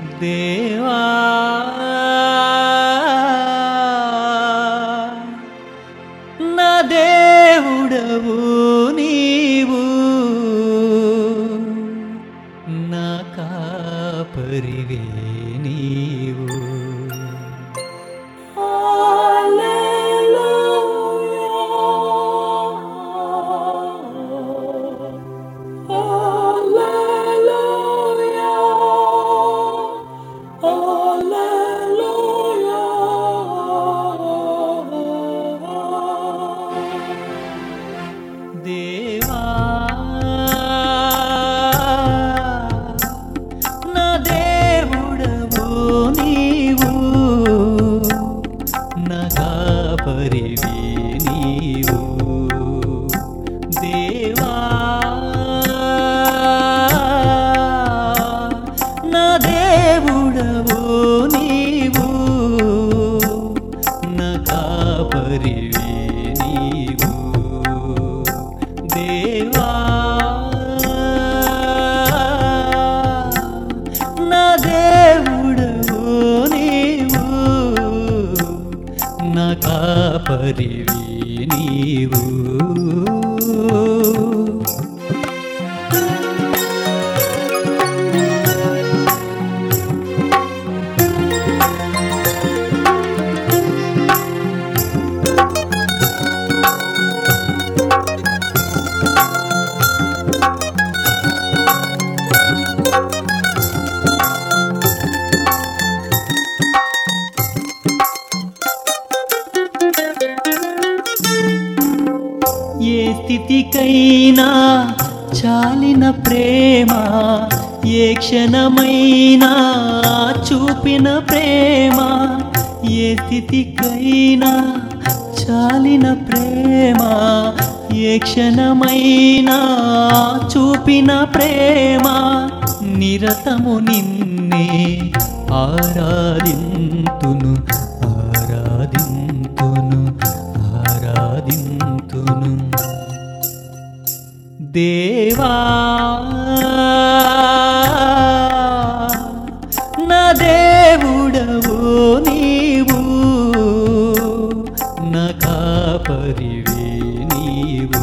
దేవా నా దేవుడవు నీవు నా కాపరివే నీవు దేవా నా దేవుడవు నీవు నా కాపరివి నీవు దేవా నా దేవుడవు నీవు నా కాపరివి నీవు దేవా నా దేవుడవు నీవు నా కాపరివి నీవు ఏ స్థితికైనా చాలిన ప్రేమ ఏ క్షణమైనా చూపిన ప్రేమ ఏ స్థితికైనా చాలిన ప్రేమ ఏ క్షణమైనా చూపిన ప్రేమ నిరతము నిన్నే ఆరాధింతును ఆరాధింతును ఆరాధింతును దేవా నా దేవుడవు నీవు నా కాపరివి నీవు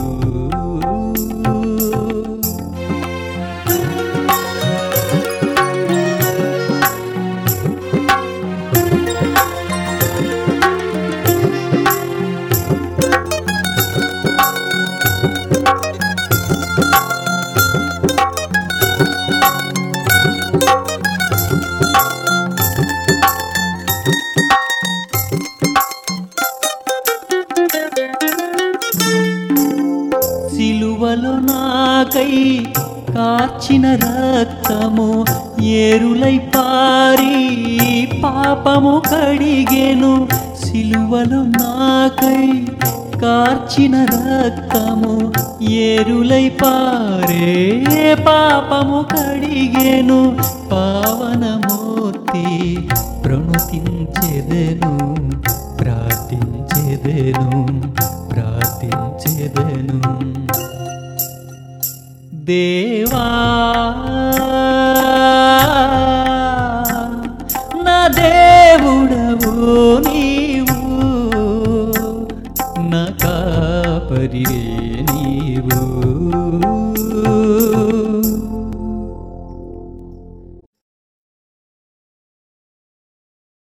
సిలువలో నాకై కార్చిన రక్తము ఏరులై పారి పాపము కడిగెను సిలువలో నాకై కార్చిన రక్తము ఏరులై పారే పాపము కడిగెను పావనమూర్తి ప్రణుతించెదెను ప్రార్థించెదెను ప్రార్థించెదెను దేవా